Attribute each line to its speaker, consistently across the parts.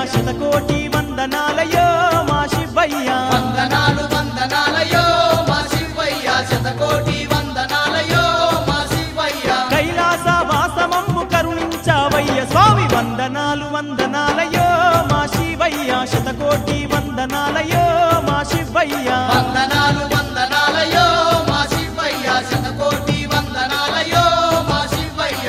Speaker 1: శతకోటి వందనాలయో మా శివయ్య
Speaker 2: వందనాలు వందనాలయో మా శివయ్య శతకోటి వందనాలయో మా శివయ్య
Speaker 1: కైలాస వాసమమ్ము కరుణించావయ్య స్వామి వందనాలు వందనాలయో మా శివయ్య శతకోటి వందనాలయో మా శివయ్య
Speaker 2: వందనాలు వందనాలయో మా శివయ్య శతకోటి వందనాలయో మా శివయ్య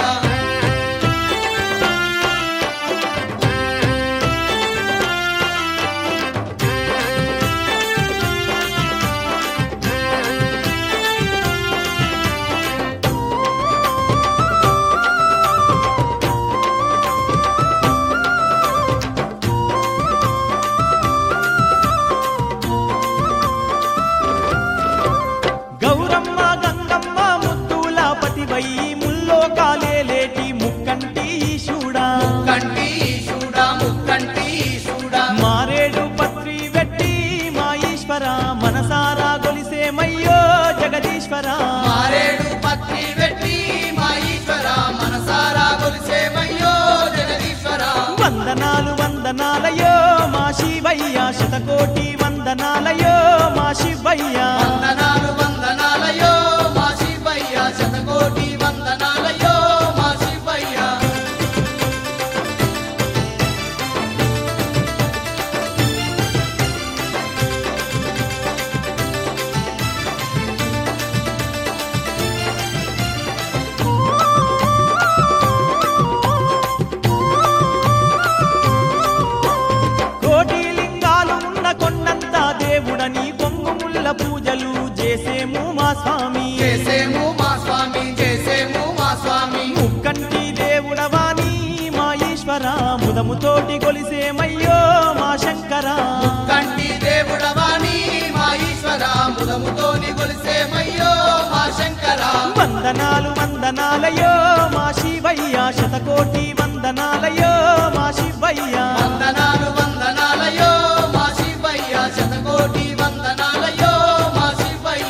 Speaker 1: గౌరమ్మ గంగమ్మ ముద్దుల పతివై ముల్లోకాలేలేటి ముక్కంటి ఈశుడా
Speaker 2: కంటి చూడా ముక్కంటి చూడా
Speaker 1: మారేడు పత్రి వెట్టి మా ఈశ్వర మనసారా గొలిసేమయ్యో జగదీశ్వర
Speaker 2: మారేడు పత్రి వెట్టి మా ఈశ్వర మనసారా కొలిసేమయ్యో జగదీశ్వర
Speaker 1: వందనాలు వందనాలయో మా శివయ్య శతకోటి వందనాలయో మా శివయ్య
Speaker 2: వందనాలు వందనాలయో మా శివయ్య శతకోటి వందనాలయో మా శివయ్య
Speaker 1: కోటి లింగాలు ఉన్న కొండంత దేవుడని కొంగు ముల్ల పూజలు చేసేము మా స్వామి
Speaker 2: చేసేము మా స్వామి చేసేము మా స్వామి
Speaker 1: ముక్కంటి దేవుడవాని మా ఈశ్వర ముదముతోటి కొలిసేమయ్యో మా శంకర
Speaker 2: కంటి దేవుడవాణి మా ఈశ్వర ముదముతోని కొలిసేమయ్యో మా శంకర
Speaker 1: వందనాలు వందనాలయో మా శివయ్య శతకోటి వందనాలయో మా శివయ్య
Speaker 2: వందనాలు వందనాలయో మా శివయ్య శతకోటి వందనాలయో మా శివయ్య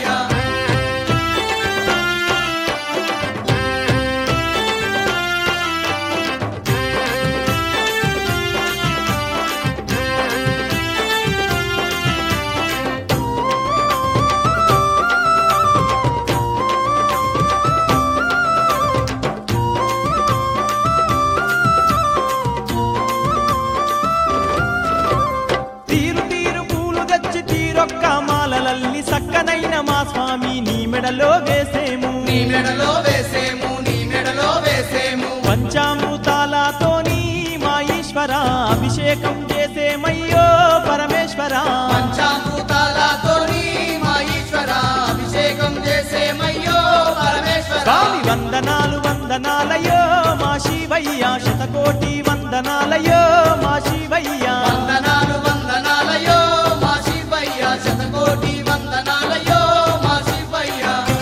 Speaker 1: తీరు తీరు పూలు తెచ్చి తీరొక్క మాలలల్లి సక్కనైన మా స్వామి నీ మెడలో వేసేము
Speaker 2: నీ మెడలో వేసేము నీ మెడలో వేసేము
Speaker 1: పంచామృతాలతోని మా ఈశ్వర అభిషేకం చేసేమయ్యో పరమేశ్వర
Speaker 2: పంచామృతాలతోని మా ఈశ్వర అభిషేకం చేసేమయ్యో పరమేశ్వర
Speaker 1: స్వామి వందనాలు వందనాలయో మా శివయ్య శతకోటి వందనాలయో మా శివయ్య
Speaker 2: వందనాలు వందనాలయో మా శివయ్య శతకోటి వందనాలయో మా శివయ్య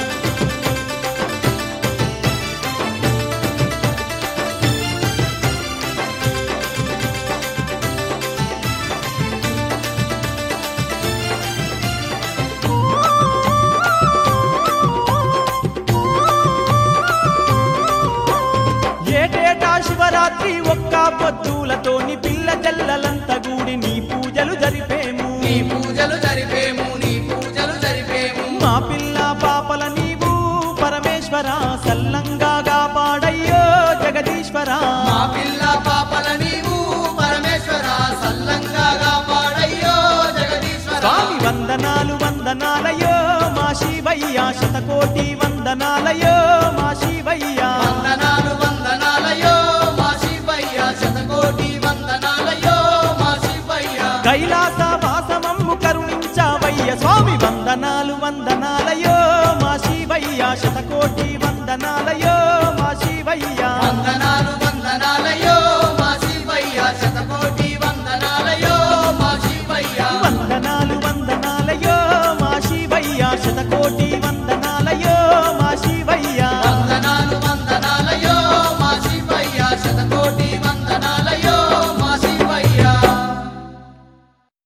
Speaker 1: ఏటేటా శివరాత్రి ఒక్క పొద్దులతోని పిల్ల జల్లలంత గూడి నీ పూజలు జరిపేము
Speaker 2: నీ పూజలు జరిపేము నీ పూజలు జరిపేము
Speaker 1: మా పిల్ల పాపల నీవు పరమేశ్వర సల్లంగా కాపాడయ్యో జగదీశ్వర
Speaker 2: మా పిల్ల పాపల నీవు పరమేశ్వర సల్లంగా కాపాడయ్యో జగదీశ్వర
Speaker 1: స్వామి వందనాలు వందనాలయో మా శివయ్య శతకోటి వందనాలయో మా శివయ్య
Speaker 2: వందనాలు వందనాలయో మా శివయ్య శతకోటి వందనాలయో మా శివయ్య
Speaker 1: కైలాస వాసమమ్ము కరుణించావయ్య స్వామి వందనాలు వందనాలయో మా శివయ్య శతకోటి వందనాలయో మా శివయ్య
Speaker 2: వందనాలు వందనాలయో మా శివయ్య శతకోటి వందనాలయో మా శివయ్య
Speaker 1: వందనాలు వందనాలయో మా శివయ్య శతకోటి వందనాలయో మా శివయ్య
Speaker 2: వందనాలు వందనాలయో మా శివయ్య శతకోటి వందనాలయో